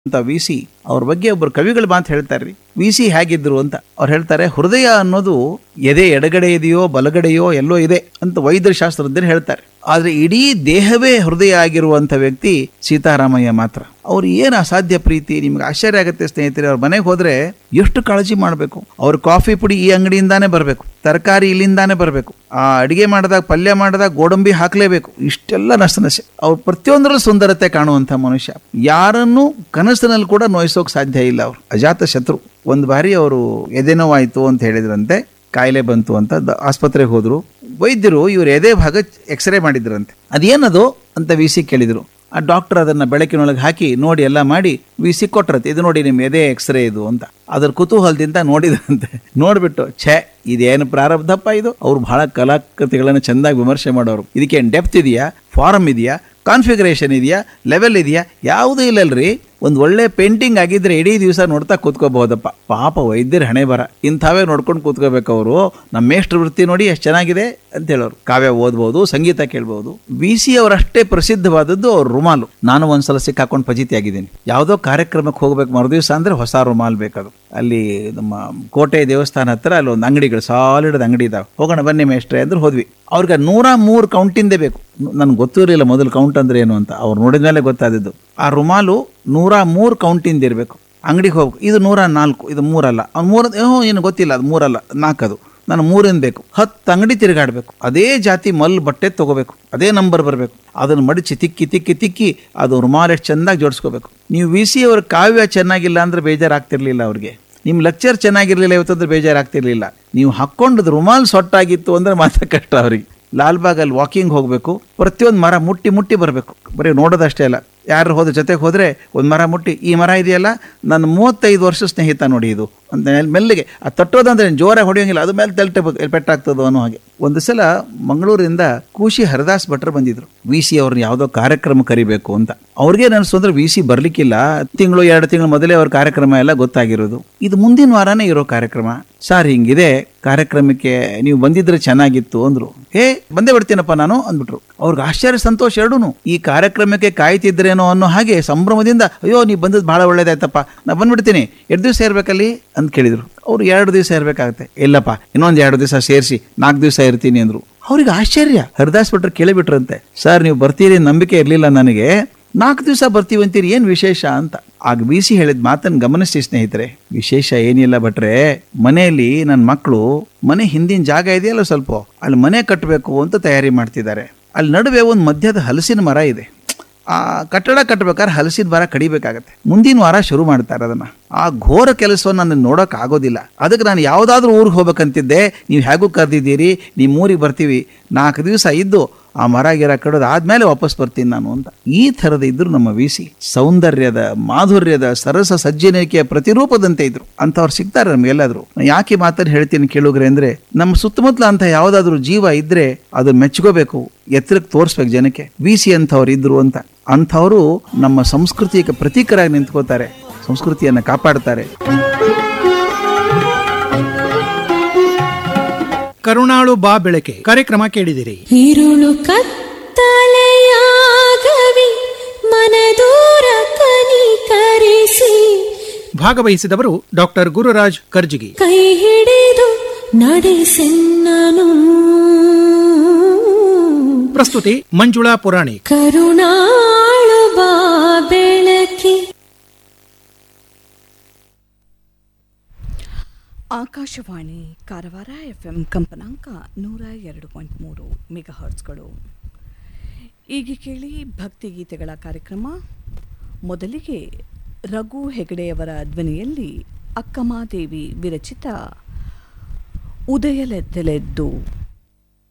ಅಂತ V C ಅವ್ರ ಬಗ್ಗೆ ಒಬ್ಬರು ಕವಿಗಳು ಮಾತು ಹೇಳ್ತಾರೆ ವಿ ಸಿ ಹೇಗಿದ್ರು ಅಂತ ಅವ್ರು ಹೇಳ್ತಾರೆ ಹೃದಯ ಅನ್ನೋದು ಎದೆ ಎಡಗಡೆ ಇದೆಯೋ ಬಲಗಡೆಯೋ ಎಲ್ಲೋ ಇದೆ ಅಂತ ವೈದ್ಯ ಶಾಸ್ತ್ರಜ್ಞರು ಹೇಳ್ತಾರೆ ಆದ್ರೆ ಇಡೀ ದೇಹವೇ ಹೃದಯ ಆಗಿರುವಂತ ವ್ಯಕ್ತಿ ಸೀತಾರಾಮಯ್ಯ ಮಾತ್ರ ಅವ್ರು ಏನು ಅಸಾಧ್ಯ ಪ್ರೀತಿ ನಿಮ್ಗೆ ಆಶ್ಚರ್ಯ ಆಗುತ್ತೆ ಸ್ನೇಹಿತರೆ ಅವ್ರ ಮನೆಗೆ ಹೋದ್ರೆ ಎಷ್ಟು ಕಾಳಜಿ ಮಾಡಬೇಕು ಅವ್ರ ಕಾಫಿ ಪುಡಿ ಈ ಅಂಗಡಿಯಿಂದಾನೇ ಬರಬೇಕು ತರಕಾರಿ ಇಲ್ಲಿಂದಾನೇ ಬರಬೇಕು ಆ ಅಡಿಗೆ ಮಾಡಿದಾಗ ಪಲ್ಯ ಮಾಡಿದಾಗ ಗೋಡಂಬಿ ಹಾಕ್ಲೇಬೇಕು ಇಷ್ಟೆಲ್ಲ ನಸನಸೆ ಅವ್ರು ಪ್ರತಿಯೊಂದರಲ್ಲೂ ಸುಂದರತೆ ಕಾಣುವಂತ ಮನುಷ್ಯ ಯಾರನ್ನು ಕನಸಿನಲ್ಲಿ ಕೂಡ ನೋಯಿಸೋಕೆ ಸಾಧ್ಯ ಇಲ್ಲ ಅವರು ಅಜಾತ ಶತ್ರು ಒಂದು ಬಾರಿ ಅವರು ಎದೆನೋವಾಯ್ತು ಅಂತ ಹೇಳಿದ್ರಂತೆ ಕಾಯಿಲೆ ಬಂತು ಅಂತ ದ- ಆಸ್ಪತ್ರೆಗೆ ಹೋದ್ರು ವೈದ್ಯರು ಇವ್ರ ಎದೆ ಭಾಗ ಎಕ್ಸ್ರೇ ಮಾಡಿದ್ರಂತೆ ಅದೇನದು ಅಂತ ವಿ ಸಿ ಕೇಳಿದ್ರು ಆ ಡಾಕ್ಟರ್ ಅದನ್ನ ಬೆಳಕಿನೊಳಗೆ ಹಾಕಿ ನೋಡಿ ಎಲ್ಲ ಮಾಡಿ ವಿ ಸಿ ಕೊಟ್ರತ್ತೆ ಇದು ನೋಡಿ ನಿಮ್ಮ ಎದೆ ಎಕ್ಸ್ರೇ ಇದು ಅಂತ ಅದ್ರ ಕುತೂಹಲದಿಂದ ನೋಡಿದ್ರಂತೆ ನೋಡ್ಬಿಟ್ಟು ಛೇ ಇದೇನು ಪ್ರಾರಬ್ಧಪ್ಪ ಇದು ಅವ್ರು ಬಹಳ ಕಲಾಕೃತಿಗಳನ್ನು ಚೆಂದಾಗಿ ವಿಮರ್ಶೆ ಮಾಡೋರು ಇದಕ್ಕೆ ಡೆಪ್ತ್ ಇದೆಯಾ ಫಾರಮ್ ಇದೆಯಾ ಕಾನ್ಫಿಗರೇಷನ್ ಇದೆಯಾ ಲೆವೆಲ್ ಇದೆಯಾ ಯಾವುದೂ ಇಲ್ಲಲ್ರಿ ಒಂದು ಒಳ್ಳೆ ಪೇಂಟಿಂಗ್ ಆಗಿದ್ರೆ ಇಡೀ ದಿವಸ ನೋಡ್ತಾ ಕೂತ್ಕೋಬಹುದಪ್ಪ ಪಾಪ ವೈದ್ಯರ ಹಣೆ ಬರ ಇಂಥವೇ ನೋಡ್ಕೊಂಡು ಕೂತ್ಕೋಬೇಕು ಅವರು ನಮ್ಮ ಮೇಷ್ಟ್ರ ವೃತ್ತಿ ನೋಡಿ ಎಷ್ಟು ಚೆನ್ನಾಗಿದೆ ಅಂತ ಹೇಳೋರು ಕಾವ್ಯ ಓದ್ಬೋದು ಸಂಗೀತ ಕೇಳ್ಬೋದು ವಿ ಸಿ ಅವರಷ್ಟೇ ಪ್ರಸಿದ್ಧವಾದದ್ದು ಅವ್ರ ರುಮಾಲು ನಾನು ಒಂದ್ಸಲ ಸಿಕ್ಕಾಕೊಂಡು ಫಜಿತಿ ಆಗಿದ್ದೀನಿ ಯಾವುದೋ ಕಾರ್ಯಕ್ರಮಕ್ಕೆ ಹೋಗ್ಬೇಕು ಮರುದಿವಸ ಅಂದ್ರೆ ಹೊಸ ರುಮಾಲ್ ಬೇಕದು ಅಲ್ಲಿ ನಮ್ಮ ಕೋಟೆ ದೇವಸ್ಥಾನ ಹತ್ರ ಅಲ್ಲಿ ಒಂದು ಅಂಗಡಿಗಳು ಸಾಲಿಡ್ ಅಂಗಡಿ ಇದಾವೆ ಹೋಗೋಣ ಬನ್ನಿ ಮೇಷ್ಟ್ರೆ ಅಂದ್ರೆ ಹೋದ್ವಿ ಅವ್ರಿಗೆ ನೂರ ಮೂರು ಕೌಂಟಿಂದೇ ಬೇಕು ನನ್ಗೆ ಗೊತ್ತೂ ಇರಲಿಲ್ಲ ಮೊದಲು ಕೌಂಟ್ ಅಂದ್ರೆ ಏನು ಅಂತ ಅವ್ರು ನೋಡಿದ ಮೇಲೆ ಗೊತ್ತಾದದ್ದು ಆ ರುಮಾಲು ನೂರ ಮೂರು ಕೌಂಟಿಂದ ಇರಬೇಕು ಅಂಗಡಿಗೆ ಹೋಗ್ಬೇಕು ಇದು ನೂರ ನಾಲ್ಕು ಇದು ಮೂರಲ್ಲ ಅವ್ನು ಮೂರ ಏನೋ ಏನು ಗೊತ್ತಿಲ್ಲ ಅದು ಮೂರಲ್ಲ ನಾಲ್ಕದು ನಾನು ಮೂರಿಂದ ಬೇಕು ಹತ್ತು ಅಂಗಡಿ ತಿರುಗಾಡಬೇಕು ಅದೇ ಜಾತಿ ಮಲ್ ಬಟ್ಟೆ ತಗೋಬೇಕು ಅದೇ ನಂಬರ್ ಬರಬೇಕು ಅದನ್ನು ಮಡಿಚಿ ತಿಕ್ಕಿ ತಿಕ್ಕಿ ತಿಕ್ಕಿ ಅದು ರುಮಾಲ್ ಎಷ್ಟು ಚೆಂದಾಗಿ ಜೋಡಿಸ್ಕೋಬೇಕು ನೀವು ವಿ ಸಿ ಅವ್ರ ಕಾವ್ಯ ಚೆನ್ನಾಗಿಲ್ಲ ಅಂದ್ರೆ ಬೇಜಾರಾಗ್ತಿರ್ಲಿಲ್ಲ ಅವ್ರಿಗೆ ನಿಮ್ಮ ಲೆಕ್ಚರ್ ಚೆನ್ನಾಗಿರ್ಲಿಲ್ಲ ಇವತ್ತಂದ್ರೆ ಬೇಜಾರಾಗ್ತಿರ್ಲಿಲ್ಲ ನೀವು ಹಾಕ್ಕೊಂಡದ್ದು ರುಮಾಲ್ ಸೊಟ್ಟಾಗಿತ್ತು ಅಂದ್ರೆ ಮಾತ್ರ ಕಷ್ಟ ಅವ್ರಿಗೆ ಲಾಲ್ಬಾಗಲ್ಲಿ ವಾಕಿಂಗ್ ಹೋಗಬೇಕು ಪ್ರತಿಯೊಂದು ಮರ ಮುಟ್ಟಿ ಮುಟ್ಟಿ ಬರಬೇಕು ಬರೀ ನೋಡೋದಷ್ಟೇ ಅಲ್ಲ ಯಾರು ಹೋದ ಜೊತೆಗೆ ಹೋದರೆ ಒಂದು ಮರ ಮುಟ್ಟಿ ಈ ಮರ ಇದೆಯಲ್ಲ ನನ್ನ ಮೂವತ್ತೈದು ವರ್ಷ ಸ್ನೇಹಿತ ನೋಡಿ ಇದು ಅಂತ ಮೇಲ್- ಮೆಲ್ಲಿಗೆ ಆ ತಟ್ಟೋದಂದ್ರೆ ಜೋರಾಗಿ ಹೊಡೆಯೋಂಗಿಲ್ಲ ಅದು ಮೇಲೆ ತೆಲ್ಟೆ ಪೆಟ್ಟಾಗ್ತದೋ ಅನ್ನೋ ಹಾಗೆ ಒಂದು ಸಲ ಮಂಗಳೂರಿಂದ ಕೂಶಿ ಹರದಾಸ್ ಭಟ್ರು ಬಂದಿದ್ರು ವಿ ಸಿ ಅವ್ರನ್ನ ಯಾವುದೋ ಕಾರ್ಯಕ್ರಮ ಕರಿಬೇಕು ಅಂತ ಅವ್ರಿಗೆ ಅನಿಸ್ತು ಅಂದ್ರೆ ವಿ ಸಿ ಬರ್ಲಿಕ್ಕಿಲ್ಲ ತಿಂಗಳು ಎರಡು ತಿಂಗಳು ಮೊದಲೇ ಅವ್ರ ಕಾರ್ಯಕ್ರಮ ಎಲ್ಲ ಗೊತ್ತಾಗಿರೋದು ಇದು ಮುಂದಿನ ವಾರನೇ ಇರೋ ಕಾರ್ಯಕ್ರಮ ಸರ್ ಹಿಂಗಿದೆ ಕಾರ್ಯಕ್ರಮಕ್ಕೆ ನೀವು ಬಂದಿದ್ರೆ ಚೆನ್ನಾಗಿತ್ತು ಅಂದ್ರು ಹೇ ಬಂದೇ ಬಿಡ್ತೀನಪ್ಪ ನಾನು ಅಂದ್ಬಿಟ್ರು ಅವ್ರಿಗೆ ಆಶ್ಚರ್ಯ ಸಂತೋಷ ಎರಡೂನು ಈ ಕಾರ್ಯಕ್ರಮಕ್ಕೆ ಕಾಯ್ತಿದ್ರೇನೋ ಅನ್ನೋ ಹಾಗೆ ಸಂಭ್ರಮದಿಂದ ಅಯ್ಯೋ ನೀವು ಬಂದದ್ದು ಬಹಳ ಒಳ್ಳೇದಾಯ್ತಪ್ಪ ನಾ ಬಂದ್ಬಿಡ್ತೀನಿ ಎರಡು ದಿವಸ ಇರ್ಬೇಕಲ್ಲಿ ಅಂತ ಕೇಳಿದ್ರು ಅವ್ರು ಎರಡು ದಿವಸ ಇರ್ಬೇಕಾಗತ್ತೆ ಇಲ್ಲಪ್ಪ ಇನ್ನೊಂದು ಎರಡು ದಿವಸ ಸೇರಿಸಿ ನಾಲ್ಕು ದಿವಸ ಇರ್ತೀನಿ ಅಂದ್ರು ಅವ್ರಿಗೆ ಆಶ್ಚರ್ಯ ಹರಿದಾಸ್ ಭಟ್ರು ಕೇಳಿಬಿಟ್ರಂತೆ ಸರ್ ನೀವು ಬರ್ತೀರಿ ನಂಬಿಕೆ ಇರಲಿಲ್ಲ ನನಗೆ ನಾಲ್ಕು ದಿವಸ ಬರ್ತೀವಿ ಅಂತೀರಿ ಏನು ವಿಶೇಷ ಅಂತ ಆಗ ಬಿ ಸಿ ಹೇಳಿದ ಮಾತನ್ನು ಗಮನಿಸಿ ಸ್ನೇಹಿತರೆ ವಿಶೇಷ ಏನಿಲ್ಲ ಭಟ್ರೆ ಮನೆಯಲ್ಲಿ ನನ್ನ ಮಕ್ಕಳು ಮನೆ ಹಿಂದಿನ ಜಾಗ ಇದೆಯಲ್ಲ ಸ್ವಲ್ಪ ಅಲ್ಲಿ ಮನೆ ಕಟ್ಟಬೇಕು ಅಂತ ತಯಾರಿ ಮಾಡ್ತಿದ್ದಾರೆ ಅಲ್ಲಿ ನಡುವೆ ಒಂದು ಮಧ್ಯದ ಹಲಸಿನ ಮರ ಇದೆ ಆ ಕಟ್ಟಡ ಕಟ್ಟಬೇಕಾದ್ರೆ ಹಲಸಿನ ಮರ ಕಡಿಬೇಕಾಗತ್ತೆ ಮುಂದಿನ ವಾರ ಶುರು ಮಾಡ್ತಾರೆ ಅದನ್ನ ಆ ಘೋರ ಕೆಲಸವನ್ನು ನಾನು ನೋಡಕ್ ಆಗೋದಿಲ್ಲ ಅದಕ್ಕೆ ನಾನು ಯಾವುದಾದ್ರೂ ಊರಿಗೆ ಹೋಗ್ಬೇಕಂತಿದ್ದೆ ನೀವು ಹೇಗೂ ಕರೆದಿದ್ದೀರಿ ನಿಮ್ಮ ಊರಿಗೆ ಬರ್ತೀವಿ ನಾಲ್ಕು ದಿವಸ ಇದ್ದು ಆ ಮರ ಗಿರ ಕಡೋದು ಆದ್ಮೇಲೆ ವಾಪಸ್ ಬರ್ತೀನಿ ನಾನು ಅಂತ ಈ ಥರದ ಇದ್ರು ನಮ್ಮ ವಿ ಸಿ ಸೌಂದರ್ಯದ ಮಾಧುರ್ಯದ ಸರಸ ಸಜ್ಜನಿಕೆಯ ಪ್ರತಿರೂಪದಂತೆ ಇದ್ರು ಅಂಥವ್ರು ಸಿಗ್ತಾರೆ ನಮ್ಗೆಲ್ಲಾದ್ರು ನಾನ್ ಯಾಕೆ ಮಾತನ್ನು ಹೇಳ್ತೀನಿ ಕೇಳುಗ್ರೆ ಅಂದ್ರೆ ನಮ್ಮ ಸುತ್ತಮುತ್ತಲ ಅಂತ ಯಾವುದಾದ್ರೂ ಜೀವ ಇದ್ರೆ ಅದು ಮೆಚ್ಕೋಬೇಕು ಎತ್ತರಕ್ಕೆ ತೋರಿಸ್ಬೇಕು ಜನಕ್ಕೆ ವಿ ಸಿ ಅಂಥವ್ರು ಇದ್ರು ಅಂತ ಅಂಥವರು ನಮ್ಮ ಸಂಸ್ಕೃತಿಗೆ ಪ್ರತೀಕರಾಗಿ ನಿಂತ್ಕೋತಾರೆ ಸಂಸ್ಕೃತಿಯನ್ನು ಕಾಪಾಡ್ತಾರೆ ಕರುಣಾಳು ಬಾ ಬೆಳಕೆ ಕಾರ್ಯಕ್ರಮ ಕೇಳಿದಿರಿ ഇരുളു കത്തലയാകവി മനദൂര ಕನಿಕರಿಸಿ ಭಾಗವಹಿಸಿದವರು ಡಾಕ್ಟರ್ ಗುರುರಾಜ್ ಕರ್ಜಿಗಿ ಕೈ ಹಿಡಿದು ನಡೆಸೆನ್ನನು ಪ್ರಸ್ತುತಿ ಮಂಜುಳಾ ಪುರಾಣಿಕ್ ಕರುಣಾಳು ಬಾ ಬೆಳಕಿ ಆಕಾಶವಾಣಿ ಕಾರವಾರ ಎಫ್ ಎಂ ಕಂಪನಾಂಕ ನೂರ ಎರಡು ಪಾಯಿಂಟ್ ಮೂರು ಮೆಗಾ ಹರ್ಟ್ಸ್ಗಳು ಈಗ ಕೇಳಿ ಭಕ್ತಿಗೀತೆಗಳ ಕಾರ್ಯಕ್ರಮ ಮೊದಲಿಗೆ ರಘು ಹೆಗಡೆಯವರ ಧ್ವನಿಯಲ್ಲಿ ಅಕ್ಕಮಾದೇವಿ ವಿರಚಿತ ಉದಯಲೆದ್ದಲೆದ್ದು